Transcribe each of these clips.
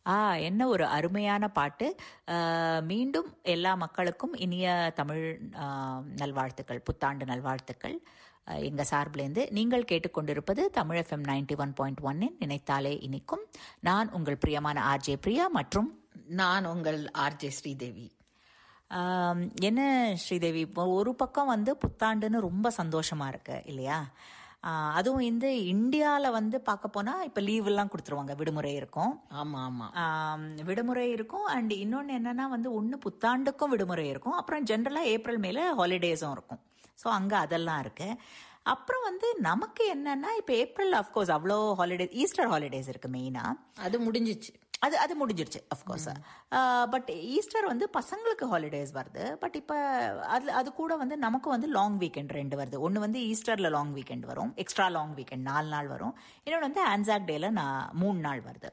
ஆ என்ன ஒரு அருமையான பாட்டு ஆஹ், மீண்டும் எல்லா மக்களுக்கும் இனிய தமிழ் ஆஹ், நல்வாழ்த்துக்கள் புத்தாண்டு நல்வாழ்த்துக்கள் ஆஹ், எங்க சார்பிலேருந்து நீங்கள் கேட்டுக்கொண்டிருப்பது Tamil FM ninety one point ஒன்னின் நினைத்தாலே இனிக்கும் நான் உங்கள் பிரியமான ஆர்ஜே பிரியா மற்றும் நான் உங்கள் ஆர்ஜே ஸ்ரீதேவி ஆம், என்ன ஸ்ரீதேவி இப்போ ஒரு பக்கம் வந்து புத்தாண்டுன்னு ரொம்ப சந்தோஷமா இருக்கு இல்லையா ஆ, அதுவும் இந்த இந்தியாவில் வந்து பார்க்க போனா இப்போ லீவ் எல்லாம் கொடுத்துருவாங்க விடுமுறை இருக்கும் ஆமா ஆமா ஆம், விடுமுறை இருக்கும் அண்ட் இன்னொன்று என்னன்னா வந்து ஒன்று புத்தாண்டுக்கும் விடுமுறை இருக்கும் அப்புறம் ஜென்ரலாக ஏப்ரல் மேல ஹாலிடேஸும் இருக்கும் ஸோ அங்கே அதெல்லாம் இருக்கு அப்புறம் வந்து நமக்கு என்னன்னா இப்போ ஏப்ரல் அஃப்கோர்ஸ் அவ்வளோ ஹாலிடே ஈஸ்டர் ஹாலிடேஸ் இருக்கு மெயினாக அது முடிஞ்சிச்சு அது அது முடிஞ்சிருச்சு அஃப்கோர்ஸ் பட் ஈஸ்டர் வந்து பசங்களுக்கு ஹாலிடேஸ் வருது பட் இப்போ அது அது கூட வந்து நமக்கு வந்து லாங் வீக்கெண்ட் ரெண்டு வருது ஒன்று வந்து ஈஸ்டரில் லாங் வீக்கெண்ட் வரும் எக்ஸ்ட்ரா லாங் வீக்கெண்ட் நாலு நாள் வரும் இன்னொன்று வந்து ஆன்சாக் டேல நான் மூணு நாள் வருது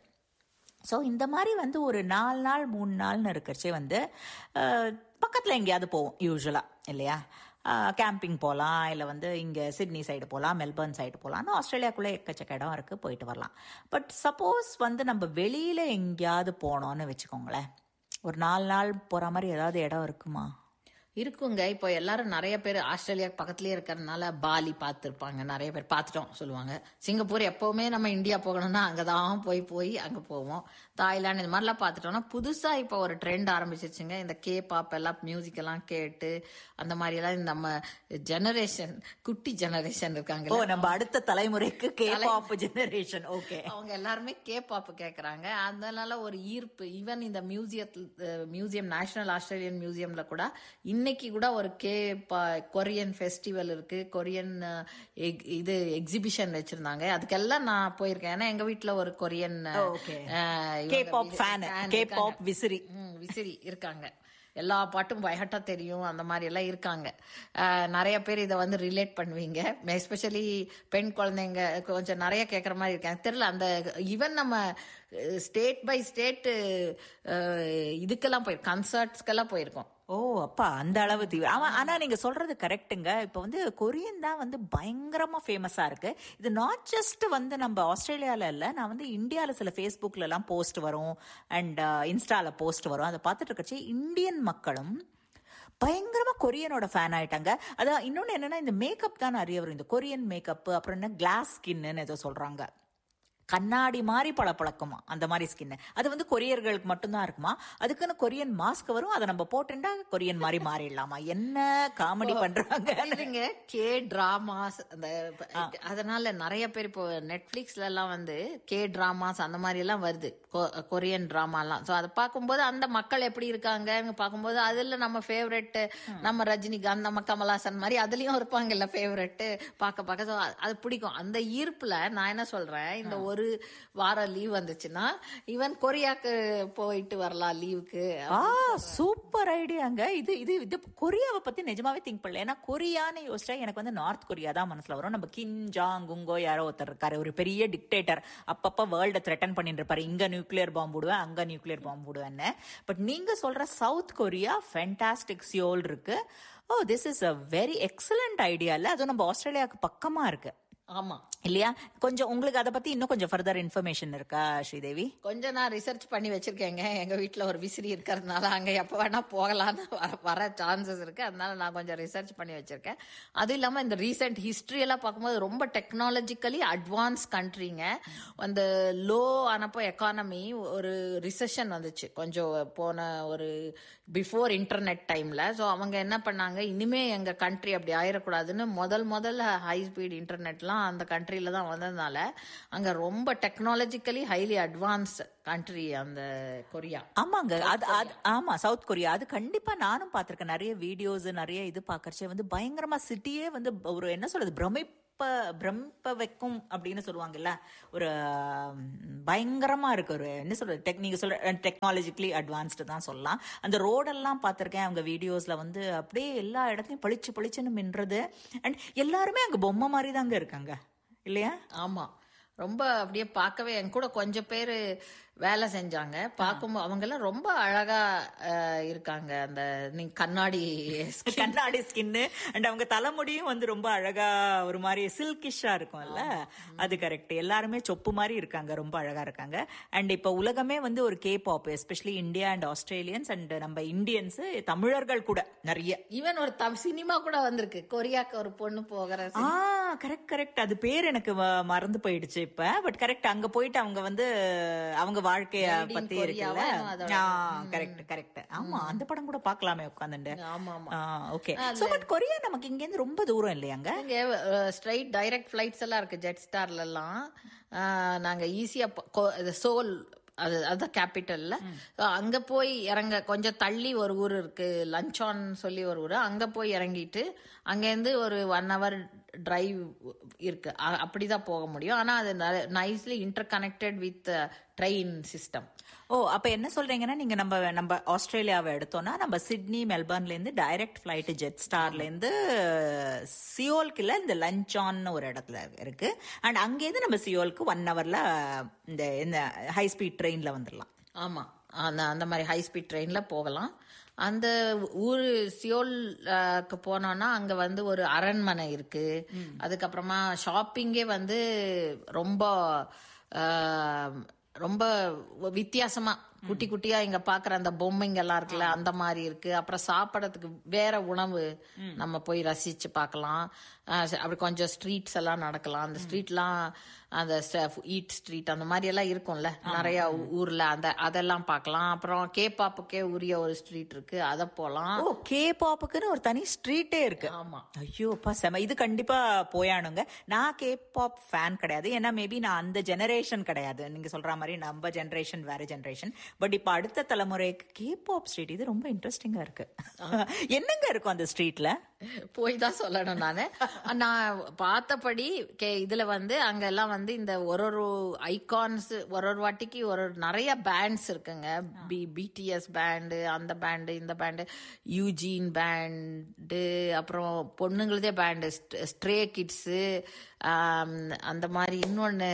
ஸோ இந்த மாதிரி வந்து ஒரு நாலு நாள் மூணு நாள்னு இருக்கிறச்சே வந்து பக்கத்தில் எங்கேயாவது போவோம் யூஸ்வலாக இல்லையா கேம்பிங் போகலாம் இல்லை வந்து இங்கே சிட்னி சைடு போகலாம் மெல்பர்ன் சைடு போகலாம்னு ஆஸ்திரேலியாக்குள்ளே எக்கச்சக்க இடம் இருக்குது போயிட்டு வரலாம் பட் சப்போஸ் வந்து நம்ம வெளியில் எங்கேயாவது போனோம்னு வச்சுக்கோங்களேன் ஒரு நாலு நாள் போகிற மாதிரி ஏதாவது இடம் இருக்குமா இருக்குங்க இப்போ எல்லாரும் நிறைய பேர் ஆஸ்திரேலியா பக்கத்துலயே இருக்கிறதுனால பாலி பார்த்துருப்பாங்க நிறைய பேர் பார்த்துட்டோம் சொல்லுவாங்க சிங்கப்பூர் எப்பவுமே நம்ம இந்தியா போகணும்னா அங்கதான் போய் போய் அங்க போவோம் தாய்லாந்து இந்த மாதிரிலாம் பார்த்துட்டோம்னா புதுசா இப்போ ஒரு ட்ரெண்ட் ஆரம்பிச்சிருச்சுங்க இந்த கே பாப் எல்லாம் மியூசிக் எல்லாம் கேட்டு அந்த மாதிரி எல்லாம் இந்த நம்ம ஜெனரேஷன் குட்டி ஜெனரேஷன் ஓ இருக்காங்க நம்ம அடுத்த தலைமுறைக்கு கே பாப் ஜெனரேஷன் ஓகே அவங்க எல்லாருமே கே பாப் கேக்குறாங்க அதனால ஒரு ஈர்ப்பு ஈவன் இந்த மியூசியத்தில் மியூசியம் நேஷனல் ஆஸ்திரேலியன் மியூசியம்ல கூட இன்னைக்கு கூட ஒரு கே கொரியன் ஃபெஸ்டிவல் இருக்கு கொரியன் அஹ், எக்- இது எக்ஸிபிஷன் வச்சிருந்தாங்க அதுக்கெல்லாம் நான் போயிருக்கேன் ஏன்னா எங்க வீட்ல ஒரு கொரியன் அஹ், okay. அஹ், இவங்க K-pop we- fan, fan K-pop இருக்காங்க. விசிறி. ம், விசிறி இருக்காங்க எல்லா பாட்டும் பயஹட்டா தெரியும் அந்த மாதிரி எல்லாம் இருக்காங்க அஹ், நிறைய பேர் இதை வந்து ரிலேட் பண்ணுவீங்க எஸ்பெஷலி பெண் குழந்தைங்க கொஞ்சம் நிறைய கேட்குற மாதிரி இருக்காங்க தெரியல அந்த ஈவன் நம்ம ஸ்டேட் பை ஸ்டேட் இதுக்கெல்லாம் போய் கன்சர்ட்ஸ்க்கெல்லாம் போயிருக்கோம் ஓ அப்பா அந்த அளவு தீவிரம் ஆமா ஆனா நீங்க சொல்றது கரெக்ட்டுங்க இப்ப வந்து கொரியன் தான் வந்து பயங்கரமா ஃபேமஸா இருக்கு இது நாட் ஜஸ்ட் வந்து நம்ம ஆஸ்திரேலியால இல்ல நான் வந்து இந்தியால சில ஃபேஸ்புக்ல எல்லாம் போஸ்ட் வரும் அண்ட் இன்ஸ்டால போஸ்ட் வரும் அதை பார்த்துட்டு இருக்கச்சு இந்தியன் மக்களும் பயங்கரமா கொரியனோட ஃபேன் ஆயிட்டாங்க அதான் இன்னொன்னு என்னன்னா இந்த மேக்கப் தான் நிறைய வரும் இந்த கொரியன் மேக்கப் அப்புறம் என்ன கிளாஸ் ஸ்கின்னு ஏதோ சொல்றாங்க கண்ணாடி மாதிரி பளபளக்குமா அந்த மாதிரி ஸ்கின் அது வந்து கொரியர்களுக்கு மட்டும்தான் இருக்குமா அதுக்குன்னு கொரியன் மாஸ்க் வரும் அதை நம்ம போட்டுட்டா கொரியன் மாதிரி மாறிடலாமா என்ன காமெடி பண்றாங்க இல்லைங்க கே டிராமாஸ் அந்த அதனால நிறைய பேர் இப்போ நெட்ஃபிளிக்ஸ்ல எல்லாம் வந்து கே டிராமாஸ் அந்த மாதிரி எல்லாம் வருது கொ- கொரியன் டிராமா எல்லாம் சோ அதை பார்க்கும்போது அந்த மக்கள் எப்படி இருக்காங்க பார்க்கும்போது அதுல நம்ம ஃபேவரெட் நம்ம ரஜினிகாந்த் நம்ம கமலாசன் மாதிரி அதுலயும் இருப்பாங்கல்ல ஃபேவரெட் பார்க்க பார்க்க so அது பிடிக்கும் அந்த ஈர்ப்புல நான் என்ன சொல்றேன் இந்த ஒரு வாரம் லீவ் வந்துச்சுன்னா ஈவன் கொரியாக்கு போயிட்டு வரலாம் லீவுக்கு ஆ சூப்பர் ஐடியாங்க இது இது இது கொரியாவை பத்தி நிஜமாவே திங்க் பண்ணல ஏன்னா கொரியான்னு யோசிச்சா எனக்கு வந்து நார்த் கொரியா தான் மனசுல வரும் நம்ம கிம் ஜாங் குங்கோ யாரோ ஒருத்தர் இருக்காரு ஒரு பெரிய டிக்டேட்டர் அப்பப்ப வேர்ல்ட த்ரெட்டன் பண்ணிட்டு இருப்பாரு இங்க நியூக்ளியர் பாம்பு விடுவேன் அங்க நியூக்ளியர் பாம்பு விடுவேன்னு பட் நீங்க சொல்ற சவுத் கொரியா ஃபென்டாஸ்டிக் சியோல் இருக்கு oh this is a very excellent idea இல்ல அதுவும் நம்ம ஆஸ்திரேலியாவுக்கு பக்கமா இருக்கு ஆமா இல்லையா கொஞ்சம் உங்களுக்கு அதை பத்தி இன்னும் கொஞ்சம் ஃபர்தர் இன்ஃபர்மேஷன் இருக்கா ஸ்ரீதேவி கொஞ்சம் நான் ரிசர்ச் பண்ணி வச்சிருக்கேங்க எங்க வீட்ல ஒரு விசிறி இருக்கிறதுனால அங்க எப்ப வேணா போகலான்னு வர- வர சான்சஸ் இருக்கு அதனால நான் கொஞ்சம் ரிசர்ச் பண்ணி வச்சிருக்கேன் அது இல்லாம இந்த ரீசெண்ட் ஹிஸ்டரி எல்லாம் பார்க்கும்போது ரொம்ப டெக்னாலஜிக்கலி அட்வான்ஸ் கண்ட்ரிங்க அந்த லோ ஆனப்போ எக்கானமி ஒரு ரிசெஷன் வந்துச்சு கொஞ்சம் போன ஒரு பிஃபோர் இன்டர்நெட் டைம்ல ஸோ அவங்க என்ன பண்ணாங்க இனிமே எங்க கண்ட்ரி அப்படி ஆயிடக்கூடாதுன்னு முதல் முதல்ல ஹை ஸ்பீட் இன்டர்நெட்லாம் அந்த கண்ட்ரில தான் வந்ததுனால அங்க ரொம்ப டெக்னாலஜிக்கலி ஹைலி அட்வான்ஸ் கண்ட்ரி அந்த கொரியா ஆமாங்க அது அது ஆமா சவுத் கொரியா அது கண்டிப்பா நானும் பார்த்திருக்கேன் நிறைய வீடியோஸ் நிறைய இது பார்க்கறச்சே வந்து பயங்கரமா சிட்டியே வந்து ஒரு என்ன சொல்றது பிரமிப்ப பிரமிப்ப வைக்கும் அப்படின்னு சொல்லுவாங்கல்ல ஒரு ம், பயங்கரமா இருக்கு ஒரு என்ன சொல்றது டெக் நீங்க சொல்ற டெக்னாலஜிக்கலி அட்வான்ஸ்டு தான் சொல்லலாம் அந்த ரோடெல்லாம் பார்த்திருக்கேன் அவங்க வீடியோஸ்ல வந்து அப்படியே எல்லா இடத்துலயும் பளிச்சு பளிச்சுன்னு மின்றது அண்ட் எல்லாருமே அங்க பொம்மை மாதிரி தாங்க இருக்காங்க இல்லையா ஆமா ரொம்ப அப்படியே பார்க்கவே என் கூட கொஞ்சம் பேர் வேலை செஞ்சாங்க பார்க்கும்போது அவங்க எல்லாம் ரொம்ப அழகா அஹ், இருக்காங்க அந்த நீங்க கண்ணாடி கண்ணாடி ஸ்கின்னு அண்ட் அவங்க தலைமுடியும் வந்து ரொம்ப அழகா ஒரு மாதிரி சில்கிஷா இருக்கும்ல அது கரெக்ட் எல்லாருமே சொப்பு மாதிரி இருக்காங்க ரொம்ப அழகா இருக்காங்க அண்ட் இப்ப உலகமே வந்து ஒரு K pop especially India and Australians and நம்ம இந்தியன்ஸ் தமிழர்கள் கூட நிறைய ஈவன் ஒரு தம் சினிமா கூட வந்திருக்கு கொரியாக்கு ஒரு பொண்ணு போகிற ஆ கரெக்ட் கரெக்ட் அது பேர் எனக்கு வ- மறந்து போயிடுச்சு இப்ப பட் கரெக்ட் அங்க போயிட்டு அவங்க வந்து அவங்க வாழ்க்கைய Made in பத்தி Korea இருக்குல்ல வா என்னமோ அதோட. கரெக்ட் கரெக்ட் ஆமா அந்த படம் கூட பார்க்கலாமே உட்காந்துட்டு ஆமா ஆமா ஓகே சோ பட் கொரியா நமக்கு இங்க இருந்து ரொம்ப தூரம் இல்லையாங்க இங்க ஸ்ட்ரைட் டைரக்ட் ஃபிளைட்ஸ் எல்லாம் இருக்கு ஜெட் ஸ்டார்ல எல்லாம் அஹ், நாங்க ஈஸியா சோல் அது அதுதான் கேபிட்டல்ல அங்க போய் இறங்க கொஞ்சம் தள்ளி ஒரு ஊர் இருக்கு லஞ்சான் சொல்லி ஒரு ஊர் அங்க போய் இறங்கிட்டு அங்கேருந்து ஒரு ஒன் ஹவர் டிரைவ் இருக்கு அ- அப்படிதான் போக முடியும் ஆனா அது nicely interconnected with train system ஓ அப்ப என்ன சொல்றீங்கன்னா நீங்க நம்ம நம்ம ஆஸ்திரேலியாவை எடுத்தோம்னா நம்ம சிட்னி மெல்பர்ன்ல இருந்து டைரக்ட் ஃபிளைட் ஜெட் ஸ்டார்ல இருந்து சியோல்குல இந்த லஞ்சான் ஒரு இடத்துல இருக்கு அண்ட் அங்கேருந்து நம்ம சியோலுக்கு ஒன் ஹவர்ல இந்த இந்த ஹை ஸ்பீட் ட்ரெயின்ல வந்துடலாம் ஆமா அந்த அந்த மாதிரி ஹை ஸ்பீட் ட்ரெயின்ல போகலாம் அந்த ஊர் சியோல்க்கு போனோம்னா அங்க வந்து ஒரு அரண்மனை இருக்கு அதுக்கப்புறமா ஷாப்பிங்கே வந்து ரொம்ப ஆஹ், ரொம்ப வித்தியாசமா குட்டி குட்டியா இங்க பாக்குற அந்த பொம்மைங்க எல்லாம் இருக்குல்ல அந்த மாதிரி இருக்கு அப்புறம் சாப்பிடறதுக்கு வேற உணவு நம்ம போய் ரசிச்சு பார்க்கலாம் ஆஹ், அப்படி கொஞ்சம் ஸ்ட்ரீட்ஸ் எல்லாம் நடக்கலாம் அந்த ஸ்ட்ரீட்லாம் அந்த ஈட் ஸ்ட்ரீட் அந்த மாதிரி எல்லாம் இருக்கும்ல நிறைய ஊ- ஊர்ல அந்த அதெல்லாம் பார்க்கலாம் அப்புறம் கே பாப்புக்கே உரிய ஒரு ஸ்ட்ரீட் இருக்கு அத போலாம் ஓ கே பாப்புக்குன்னு ஒரு தனி ஸ்ட்ரீட்டே இருக்கு ஆமா ஐயோ அப்பா செம இது கண்டிப்பா போயானுங்க நான் கே பாப் ஃபேன் கிடையாது ஏன்னா மேபி நான் அந்த ஜெனரேஷன் கிடையாது நீங்க சொல்ற மாதிரி நம்ம ஜெனரேஷன் வேற ஜெனரேஷன் பட் இப்ப அடுத்த தலைமுறைக்கு கே பாப் ஸ்ட்ரீட் இது ரொம்ப இன்ட்ரெஸ்டிங்கா இருக்கு என்னங்க இருக்கும் அந்த ஸ்ட்ரீட்ல போய் தான் சொல்லணும் நானு நான் பார்த்தபடி கே இதுல வந்து அங்க எல்லாம் வந்து இந்த ஒரு ஒரு ஐகான்ஸ் ஒரு ஒரு வாட்டிக்கு ஒரு ஒரு நிறைய பேண்ட்ஸ் இருக்குங்க பி பிடிஎஸ் பேண்டு அந்த பேண்டு இந்த பேண்டு யூஜின் பேண்டு அப்புறம் பொண்ணுங்களுதே பேண்டு ஸ்ட்ரே கிட்ஸு அந்த மாதிரி இன்னொன்னு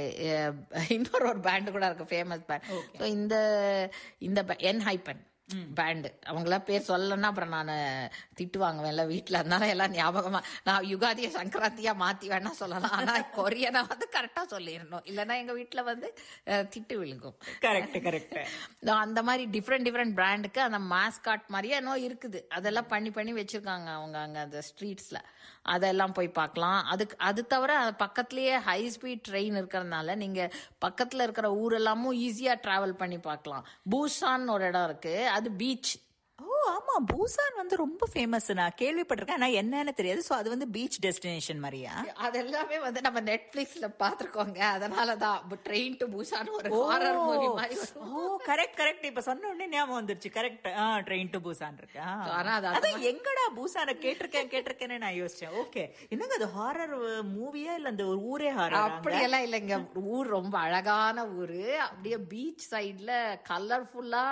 அஹ், இன்னொரு ஒரு பேண்டு கூட இருக்கு ஃபேமஸ் பேண்ட் ஸோ இந்த இந்த என் ஹைப்பன் பேண்டு அவங்கள பேர் சொல்லலன்னா அப்புறம் நான் திட்டு வாங்குவேன்ல வீட்டில் அதனால எல்லாம் ஞாபகமா நான் யுகாதிய சங்கராந்தியா மாத்தி வேணா சொல்லலாம் ஆனா கொரியனை வந்து கரெக்டா சொல்லிடணும் இல்லைன்னா எங்க வீட்டுல வந்து அஹ், திட்டு விழுகும் கரெக்ட் கரெக்ட் நான் அந்த மாதிரி டிஃப்ரெண்ட் டிஃப்ரெண்ட் பிராண்டுக்கு அந்த மாஸ்காட் மாதிரியே இன்னும் இருக்குது அதெல்லாம் பண்ணி பண்ணி வச்சிருக்காங்க அவங்க அங்க அந்த ஸ்ட்ரீட்ஸ்ல அதெல்லாம் போய் பார்க்கலாம் அதுக்கு அது தவிர அது பக்கத்துலயே ஹை ஸ்பீட் ட்ரெயின் இருக்கிறதுனால நீங்க பக்கத்துல இருக்கிற ஊரெல்லாமும் ஈஸியா டிராவல் பண்ணி பார்க்கலாம் பூசான் ஒரு இடம் இருக்கு அது பீச் ஓ ஆமா பூசான் வந்து ரொம்ப ஃபேமஸ் நான் கேள்விப்பட்டிருக்கேன் ஆனா என்னன்னு தெரியாது சோ அது வந்து பீச் டெஸ்டினேஷன் மாதிரியா அதெல்லாமே வந்து நம்ம நெட்ஃபிளிக்ஸ்ல பாத்துருக்கோங்க அதனாலதான் ட்ரெயின் டு பூசான் ஒரு ஹாரர் மூவி மாதிரி வரும். ஓ கரெக்ட் கரெக்ட் இப்ப சொன்ன உடனே ஞாபகம் வந்துருச்சு கரெக்ட் ட்ரெயின் டு பூசான் இருக்கு ஆ. ஆனா அது அதான் எங்கடா பூசான கேட்டிருக்கேன் கேட்டிருக்கேன்னு நான் யோசிச்சேன் ஓகே என்னங்க அது ஹாரர் மூவியா இல்ல அந்த ஒரு ஊரே ஹாரர் அப்படியெல்லாம் இல்லைங்க ஊர் ரொம்ப அழகான ஊரு அப்படியே பீச் சைட்ல கலர்ஃபுல்லா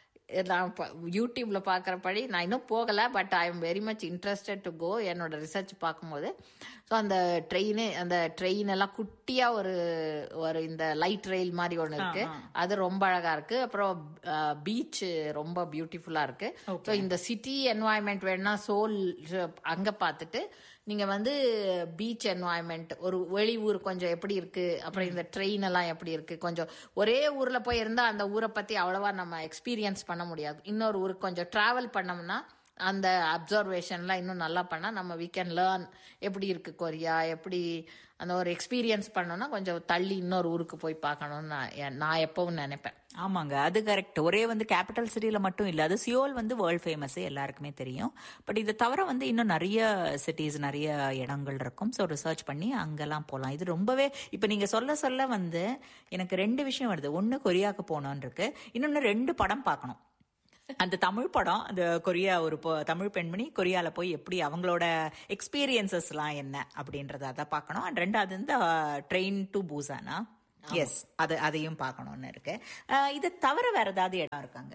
நான் ப- யூடியூப்ல பாக்குறபடி நான் இன்னும் போகல but I am very much interested to go என்னோட ரிசர்ச் பார்க்கும்போது ஸோ அந்த ட்ரெயின் அந்த ட்ரெயின் எல்லாம் குட்டியா ஒரு ஒரு இந்த லைட் ரயில் மாதிரி ஒன்று இருக்கு அது ரொம்ப அழகா இருக்கு அப்புறம் பீச் ரொம்ப பியூட்டிஃபுல்லா இருக்கு ஸோ இந்த சிட்டி என்வாயன்மெண்ட் வேணும்னா சோல் அங்க பார்த்துட்டு நீங்க வந்து பீச் என்வாயன்மெண்ட் ஒரு வெளி ஊர் கொஞ்சம் எப்படி இருக்கு அப்புறம் இந்த ட்ரெயின் எல்லாம் எப்படி இருக்கு கொஞ்சம் ஒரே ஊர்ல போய் இருந்தா அந்த ஊரை பத்தி அவ்வளவா நம்ம எக்ஸ்பீரியன்ஸ் பண்ண முடியாது இன்னொரு ஊருக்கு கொஞ்சம் டிராவல் பண்ணோம்னா அந்த அப்சர்வேஷன்லாம் இன்னும் நல்லா பண்ணா நம்ம we can லேர்ன் எப்படி இருக்கு கொரியா எப்படி அந்த ஒரு எக்ஸ்பீரியன்ஸ் பண்ணோம்னா கொஞ்சம் தள்ளி இன்னொரு ஊருக்கு போய் பார்க்கணும்னு நான் நான் எப்பவும் நினைப்பேன் ஆமாங்க அது கரெக்ட் ஒரே வந்து கேபிட்டல் சிட்டில மட்டும் இல்ல அது சியோல் வந்து வேர்ல்ட் ஃபேமஸ் எல்லாருக்குமே தெரியும் பட் இதை தவிர வந்து இன்னும் நிறைய சிட்டிஸ் நிறைய இடங்கள் இருக்கும் ஸோ ரிசர்ச் பண்ணி அங்கெல்லாம் போகலாம் இது ரொம்பவே இப்போ நீங்க சொல்ல சொல்ல வந்து எனக்கு ரெண்டு விஷயம் வருது ஒன்று கொரியாவுக்கு போகணும்னு இருக்கு இன்னொன்று ரெண்டு படம் பார்க்கணும் அந்த தமிழ் படம் அந்த கொரியா ஒரு பொ- தமிழ் பெண்மணி கொரியால போய் எப்படி அவங்களோட எக்ஸ்பீரியன்சஸ்லாம் என்ன அப்படின்றத அதை பார்க்கணும் அண்ட் ரெண்டாவது இந்த ட்ரெயின் டு பூசானா எஸ் அது அதையும் பார்க்கணும்னு இருக்கு அஹ், இது தவிர வேற ஏதாவது இடம் இருக்காங்க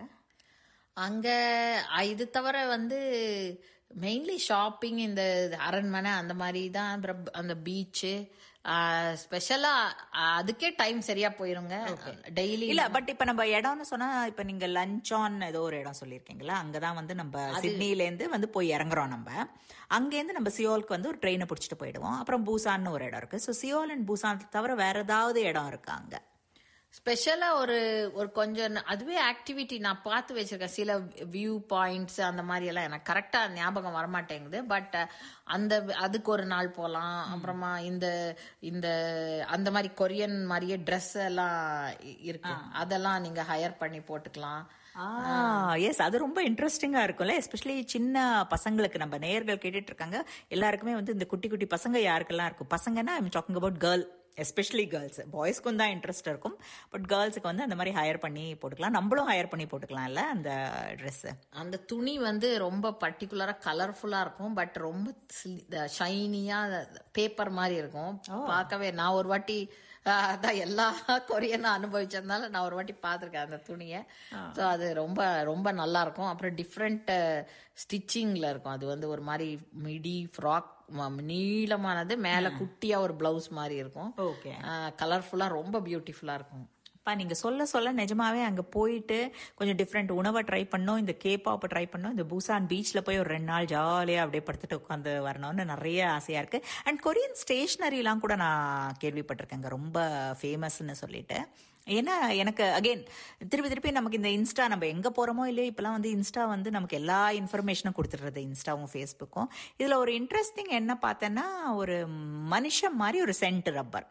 அங்க அஹ், இது தவிர வந்து மெயின்லி ஷாப்பிங் இந்த அரண்மனை அந்த மாதிரி தான் அப்புறம் அந்த பீச்சு ஸ்பெஷலா அதுக்கே டைம் சரியா போயிருங்க டெய்லி இல்ல பட் இப்ப நம்ம இடம்னு சொன்னா இப்ப நீங்க லஞ்ச் ஆன் ஏதோ ஒரு இடம் சொல்லியிருக்கீங்களா அங்கதான் வந்து நம்ம சிட்னில இருந்து வந்து போய் இறங்குறோம் நம்ம அங்கேருந்து நம்ம சியோலுக்கு வந்து ஒரு ட்ரெயினை பிடிச்சிட்டு போயிடுவோம் அப்புறம் பூசான்னு ஒரு இடம் இருக்கு ஸோ சியோல் அண்ட் பூசான் தவிர வேற ஏதாவது இடம் இருக்கா அங்க ஸ்பெஷலா ஒரு ஒரு கொஞ்சம் அதுவே ஆக்டிவிட்டி நான் பார்த்து வச்சிருக்கேன் சில வியூ பாயிண்ட்ஸ் அந்த மாதிரி எல்லாம் எனக்கு கரெக்டா ஞாபகம் வரமாட்டேங்குது பட் அந்த அதுக்கு ஒரு நாள் போகலாம் அப்புறமா இந்த இந்த அந்த மாதிரி கொரியன் மாதிரியே ட்ரெஸ் எல்லாம் இ- இருக்கு அதெல்லாம் நீங்க ஹையர் பண்ணி போட்டுக்கலாம் எஸ் அது ரொம்ப இன்ட்ரெஸ்டிங்கா இருக்கும்ல எஸ்பெஷலி சின்ன பசங்களுக்கு நம்ம நேயர்கள் கேட்டுட்டு இருக்காங்க எல்லாருக்குமே வந்து இந்த குட்டி குட்டி பசங்க யாருக்கெல்லாம் இருக்கும் பசங்கன்னா I'm talking about girl especially girls பாய்ஸ்க்கும் தான் இன்ட்ரெஸ்ட் இருக்கும் பட் கேர்ள்ஸுக்கு வந்து அந்த மாதிரி ஹையர் பண்ணி போட்டுக்கலாம் நம்மளும் ஹையர் பண்ணி போட்டுக்கலாம்ல அந்த ட்ரெஸ் அந்த துணி வந்து ரொம்ப பர்டிகுலரா கலர்ஃபுல்லா இருக்கும் பட் ரொம்ப ஷைனியா பேப்பர் மாதிரி இருக்கும் பார்க்கவே நான் ஒரு வாட்டி ஆஹ், அதான் எல்லா கொரியனும் அனுபவிச்சதுனால நான் ஒரு வாட்டி பார்த்துருக்கேன் அந்த துணியை ஸோ அது ரொம்ப ரொம்ப நல்லா இருக்கும் அப்புறம் டிஃப்ரெண்ட் ஸ்டிச்சிங்ல இருக்கும் அது வந்து ஒரு மாதிரி மிடி ஃப்ராக் நீளமானது மேல குட்டியா ஒரு பிளவுஸ் மாதிரி இருக்கும் ஓகே கலர்ஃபுல்லா ரொம்ப பியூட்டிஃபுல்லா இருக்கும் அப்பா நீங்க சொல்ல சொல்ல நிஜமாவே அங்க போயிட்டு கொஞ்சம் டிஃப்ரெண்ட் உணவை ட்ரை பண்ணோம் இந்த கேப்பாப்பை ட்ரை பண்ணோம் இந்த பூசான் பீச்ல போய் ஒரு ரெண்டு நாள் ஜாலியா அப்படியே படுத்துட்டு உட்காந்து வரணும்னு நிறைய ஆசையா இருக்கு அண்ட் கொரியன் ஸ்டேஷனரிலாம் கூட நான் கேள்விப்பட்டிருக்கேங்க ரொம்ப ஃபேமஸ்ன்னு சொல்லிட்டு ஏன்னா எனக்கு அகைன் திருப்பி திருப்பி நமக்கு இந்த இன்ஸ்டா நம்ம எங்க போறோமோ இல்லையோ இப்பெல்லாம் வந்து இன்ஸ்டா வந்து நமக்கு எல்லா இன்ஃபர்மேஷனும் கொடுத்துடுறது இன்ஸ்டாவும் ஃபேஸ்புக்கும் இதுல ஒரு இன்ட்ரெஸ்டிங் என்ன பார்த்தேன்னா ஒரு மனுஷன் மாதிரி ஒரு சென்ட் ரப்பர்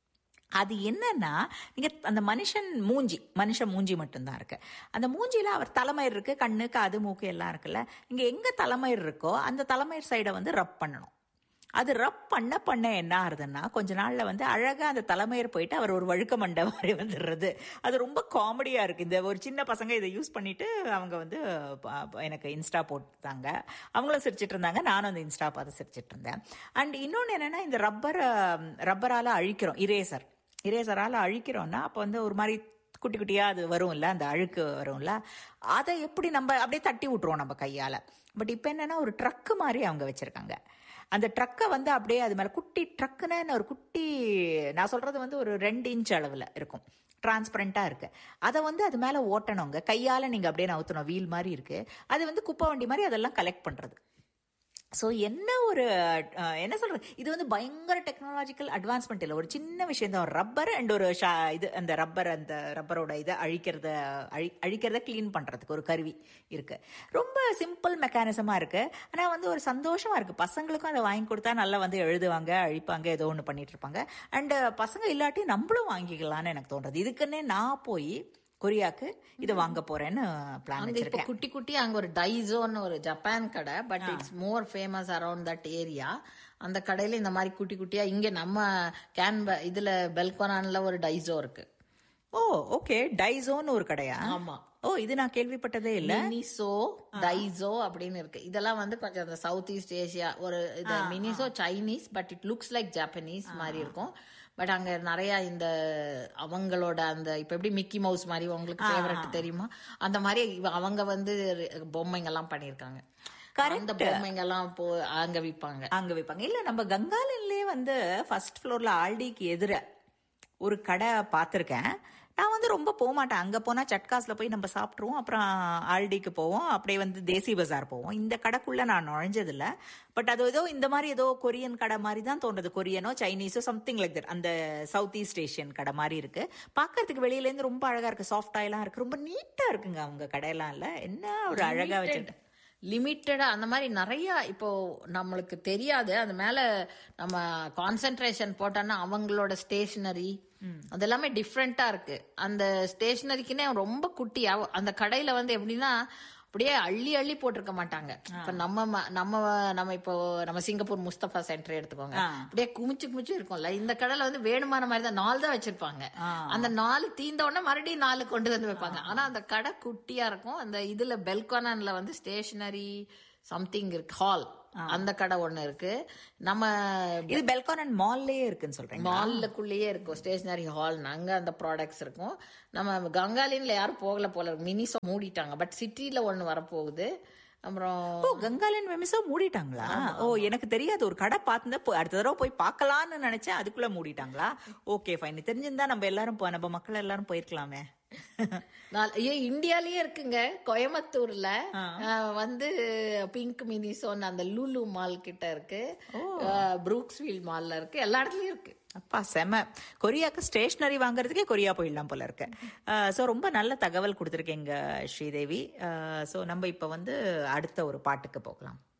அது என்னன்னா நீங்க அந்த மனுஷன் மூஞ்சி மனுஷன் மூஞ்சி மட்டும்தான் இருக்கு அந்த மூஞ்சியில அவர் தலைமயிர் இருக்கு கண்ணு காது மூக்கு எல்லாம் இருக்குல்ல நீங்க எங்க தலைமயிர் இருக்கோ அந்த தலைமயிர் சைடை வந்து ரப் பண்ணணும் அது ரப் பண்ண பண்ண என்ன ஆகுதுன்னா கொஞ்ச நாள்ல வந்து அழகா அந்த தலைமையர் போயிட்டு அவர் ஒரு வழுக்க மண்டை மாதிரி வந்துடுறது அது ரொம்ப காமெடியா இருக்கு இந்த ஒரு சின்ன பசங்க இதை யூஸ் பண்ணிட்டு அவங்க வந்து ப- ப- எனக்கு இன்ஸ்டா போட்டாங்க அவங்களும் சிரிச்சிட்டு இருந்தாங்க நானும் அந்த இன்ஸ்டா பார்த்து சிரிச்சிட்டு இருந்தேன் அண்ட் இன்னொன்னு என்னன்னா இந்த ரப்பரை ரப்பரால அழிக்கிறோம் இரேசர் இரேசரால அழிக்கிறோம்னா அப்போ வந்து ஒரு மாதிரி குட்டி குட்டியா அது வரும்ல அந்த அழுக்கு வரும்ல அதை எப்படி நம்ம அப்படியே தட்டி விட்டுருவோம் நம்ம கையால பட் இப்போ என்னன்னா ஒரு ட்ரக்கு மாதிரி அவங்க வச்சிருக்காங்க அந்த ட்ரக்கை வந்து அப்படியே அது மேல குட்டி ட்ரக்குன்னு ஒரு குட்டி நான் சொல்றது வந்து ஒரு ரெண்டு இன்ச் அளவுல இருக்கும் டிரான்ஸ்பரண்டா இருக்கு அதை வந்து அது மேல ஓட்டணுங்க கையால நீங்க அப்படியே நவுத்தணும் வீல் மாதிரி இருக்கு அது வந்து குப்பை வண்டி மாதிரி அதெல்லாம் கலெக்ட் பண்றது ஸோ என்ன ஒரு அஹ், என்ன சொல்றது இது வந்து பயங்கர டெக்னாலஜிக்கல் அட்வான்ஸ்மெண்ட் இல்லை ஒரு சின்ன விஷயம் தான் ரப்பர் அண்ட் ஒரு ஷா இது அந்த ரப்பர் அந்த ரப்பரோட இதை அழிக்கிறத அழி அழிக்கிறத க்ளீன் பண்றதுக்கு ஒரு கருவி இருக்கு ரொம்ப சிம்பிள் மெக்கானிசமா இருக்கு ஆனா வந்து ஒரு சந்தோஷமா இருக்கு பசங்களுக்கும் அதை வாங்கி கொடுத்தா நல்லா வந்து எழுதுவாங்க அழிப்பாங்க ஏதோ ஒன்று பண்ணிட்டு இருப்பாங்க அண்ட் பசங்க இல்லாட்டி நம்மளும் வாங்கிக்கலாம்னு எனக்கு தோன்றது இதுக்குன்னே நான் போய் கொரியாக்கு இதை வாங்க போறேன்னு பிளான் அங்க இப்ப வச்சிருக்கேன் குட்டி குட்டி அங்க ஒரு டைசோன்னு ஒரு ஜப்பான் கடை but it's more famous around that area அந்த கடையில இந்த மாதிரி குட்டி குட்டியா இங்க நம்ம கேன்ப இதுல பெல்கோனான்ல ஒரு டைசோ இருக்கு ஓ ஓகே டைசோன்னு ஒரு கடையா ஆமா ஓ இது நான் கேள்விப்பட்டதே இல்ல மினிசோ டைசோ அப்படின்னு இருக்கு இதெல்லாம் வந்து கொஞ்சம் அந்த சவுத் ஈஸ்ட் ஏசியா ஒரு இது Miniso Chinese but it looks like Japanese மாதிரி இருக்கும் பட் அங்க நிறைய இந்த அவங்களோட அந்த இப்ப எப்படி மிக்கி மவுஸ் மாதிரி உங்களுக்கு ஃபேவரட் தெரியுமா அந்த மாதிரி இவ- அவங்க வந்து பொம்மைங்க எல்லாம் பண்ணிருக்காங்க அந்த பொம்மைங்க எல்லாம் போ அங்க விப்பாங்க அங்க வைப்பாங்க இல்ல நம்ம கங்காலன்லயே வந்து ஃபர்ஸ்ட் ஃப்ளோர்ல ஆல்டிக்கு எதிர ஒரு கடை பார்த்திருக்கேன் நான் வந்து ரொம்ப போக மாட்டேன் அங்க போனா சட்காஸ்ல போய் நம்ம சாப்பிட்ருவோம் அப்புறம் ஆல்டிக்கு போவோம் அப்படியே வந்து தேசி பஜார் போவோம் இந்த கடைக்குள்ள நான் நுழைஞ்சது இல்ல பட் அது ஏதோ இந்த மாதிரி ஏதோ கொரியன் கடை மாதிரி தான் தோன்றது கொரியனோ சைனீஸோ சம்திங் லைக் தட் அந்த சவுத் ஈஸ்ட் ஏஷியன் கடை மாதிரி இருக்கு பார்க்கறதுக்கு வெளியில இருந்து ரொம்ப அழகா இருக்கு சாஃப்டா எல்லாம் இருக்கு ரொம்ப நீட்டா இருக்குங்க அவங்க கடையெல்லாம் இல்ல என்ன ஒரு அழகா வச்சுட்டு லிமிட்டடா அந்த மாதிரி நிறைய இப்போ நம்மளுக்கு தெரியாது அது மேல நம்ம கான்சென்ட்ரேஷன் போட்டோம்னா அவங்களோட ஸ்டேஷனரி அது எல்லாமே டிஃப்ரெண்டா இருக்கு அந்த ஸ்டேஷனரிக்குன்னே ரொம்ப குட்டியா அந்த கடையில வந்து எப்படின்னா அப்படியே அள்ளி அள்ளி போட்டிருக்க மாட்டாங்க இப்ப நம்ம ம- நம்ம நம்ம இப்போ நம்ம சிங்கப்பூர் முஸ்தபா சென்டர் எடுத்துக்கோங்க அப்படியே குமிச்சு குமிச்சு இருக்கும்ல இந்த கடையில வந்து வேணுமான மாதிரி தான் நாலு தான் வச்சிருப்பாங்க அந்த நாலு தீந்த உடனே மறுபடியும் நாலு கொண்டு வந்து வைப்பாங்க ஆனா அந்த கடை குட்டியா இருக்கும் அந்த இதுல பெல்கானன்ல வந்து ஸ்டேஷனரி சம்திங் இருக்கு ஹால் அந்த கடை ஒண்ணு இருக்கு நம்ம இது பெல்கான் மால்லயே இருக்குன்னு சொல்றீங்க மால்லுக்குள்ளேயே இருக்கும் ஸ்டேஷனரி ஹால் அங்க அந்த ப்ராடக்ட்ஸ் இருக்கும் நம்ம கங்காலின்ல யாரும் போகல போல மினிசோ மூடிட்டாங்க பட் சிட்டில ஒண்ணு வரப்போகுது அப்புறம் ஓ கங்காலன் வெமிசோ மூடிட்டாங்களா ஓ எனக்கு தெரியாது ஒரு கடை பார்த்துதான் போய் அடுத்த தடவை போய் பார்க்கலாம்னு நினைச்சேன் அதுக்குள்ள மூடிட்டாங்களா ஓகே ஃபைன் தெரிஞ்சிருந்தா நம்ம எல்லாரும் போ- நம்ம மக்கள் எல்லாரும் போயிருக்கலாமே நான் ஏன் இந்தியாலயே இருக்குங்க கோயம்புத்தூர்ல அஹ், வந்து பிங்க் மினிசோன் அந்த லூலு மால் கிட்ட இருக்கு ப்ரூக்ஸ்வீல் மால்ல இருக்கு எல்லா இடத்துலயும் இருக்கு அப்பா செம கொரியாக்கு ஸ்டேஷனரி வாங்குறதுக்கே கொரியா போயிடலாம் போல இருக்கு ஸோ ரொம்ப நல்ல தகவல் கொடுத்துருக்கீங்க ஸ்ரீதேவி ஸோ நம்ம இப்போ வந்து அடுத்த ஒரு பாட்டுக்கு போகலாம்